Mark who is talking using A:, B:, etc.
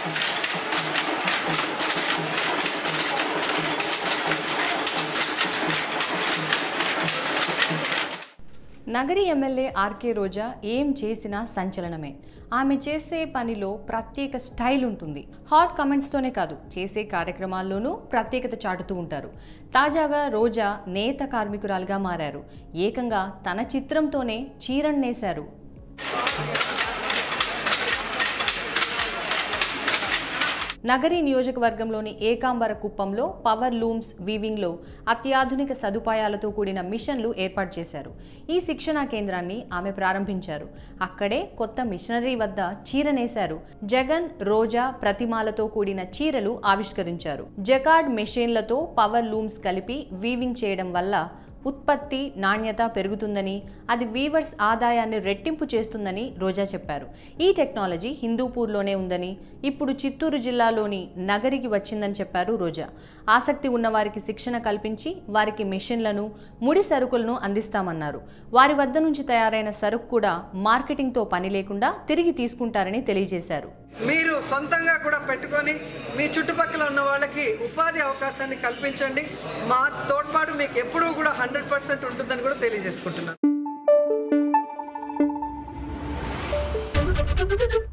A: Nagari MLA RK రోజా ఏం చేసినా సంచలనమే ఆమె చేసే పనిలో ప్రత్యేక స్టైల్ ఉంటుంది హాట్ కమెంట్స్తోనే కాదు చేసే కార్యక్రమాల్లోనూ ప్రత్యేకత చాటుతూ ఉంటారు తాజాగా రోజా నేత కార్మికురాలుగా మారారు ఏకంగా తన చిత్రంతోనే చీరన్నేశారు నగరి నియోజకవర్గంలోని ఏకాంబర కుప్పంలో పవర్ లూమ్స్ వీవింగ్లో అత్యాధునిక సదుపాయాలతో కూడిన మిషన్లు ఏర్పాటు చేశారు ఈ శిక్షణా కేంద్రాన్ని ఆమె ప్రారంభించారు అక్కడే కొత్త మిషనరీ వద్ద చీరనేశారు జగన్ రోజా ప్రతిమాలతో కూడిన చీరలు ఆవిష్కరించారు జకార్డ్ మెషిన్లతో పవర్ లూమ్స్ కలిపి వీవింగ్ చేయడం వల్ల ఉత్పత్తి నాణ్యత పెరుగుతుందని అది వీవర్స్ ఆదాయాన్ని రెట్టింపు చేస్తుందని రోజా చెప్పారు ఈ టెక్నాలజీ హిందూపూర్లోనే ఉందని ఇప్పుడు చిత్తూరు జిల్లాలోని నగరికి వచ్చిందని చెప్పారు రోజా ఆసక్తి ఉన్న వారికి శిక్షణ కల్పించి వారికి మెషిన్లను ముడి సరుకులను అందిస్తామన్నారు వారి వద్ద నుంచి తయారైన సరుకు కూడా మార్కెటింగ్తో పని లేకుండా తిరిగి తీసుకుంటారని తెలియజేశారు
B: మీరు సొంతంగా కూడా పెట్టుకొని మీ చుట్టుపక్కల ఉన్న వాళ్ళకి ఉపాధి అవకాశాన్ని కల్పించండి మా తోడ్పాటు మీకు ఎప్పుడూ కూడా హండ్రెడ్ పర్సెంట్ ఉంటుందని కూడా తెలియజేసుకుంటున్నాను